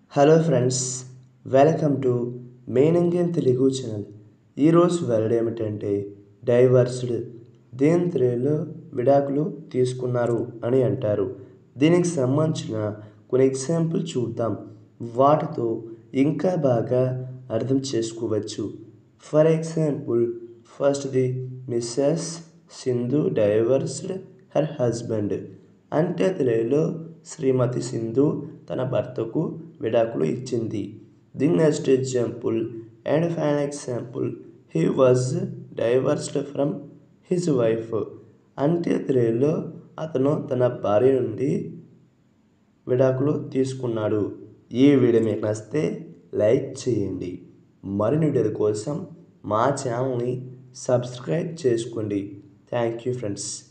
hello friends welcome to meaning in Telugu channel ఈరోజు word ఏమిటంటే divorced దీని తెలుగులో విడాకులు తీసుకున్నారు అని అంటారు దీనికి సంబంధించిన కొన్ని ఎగ్జాంపుల్ చూద్దాం వాటితో ఇంకా బాగా అర్థం చేసుకోవచ్చు ఫర్ ఎగ్జాంపుల్ ఫస్ట్ది Mrs Sindhu divorced her husband అంటే తెలుగులో శ్రీమతి సింధు తన భర్తకు విడాకులు ఇచ్చింది the next example and fine example he was divorced from his wife అంటే తెలుగులో అతను తన భార్య నుండి విడాకులు తీసుకున్నాడు ఈ వీడియో మీకు నచ్చితే లైక్ చేయండి మరిన్ని వీడియోల కోసం మా ఛానల్ని సబ్స్క్రైబ్ చేసుకోండి థ్యాంక్ యూ ఫ్రెండ్స్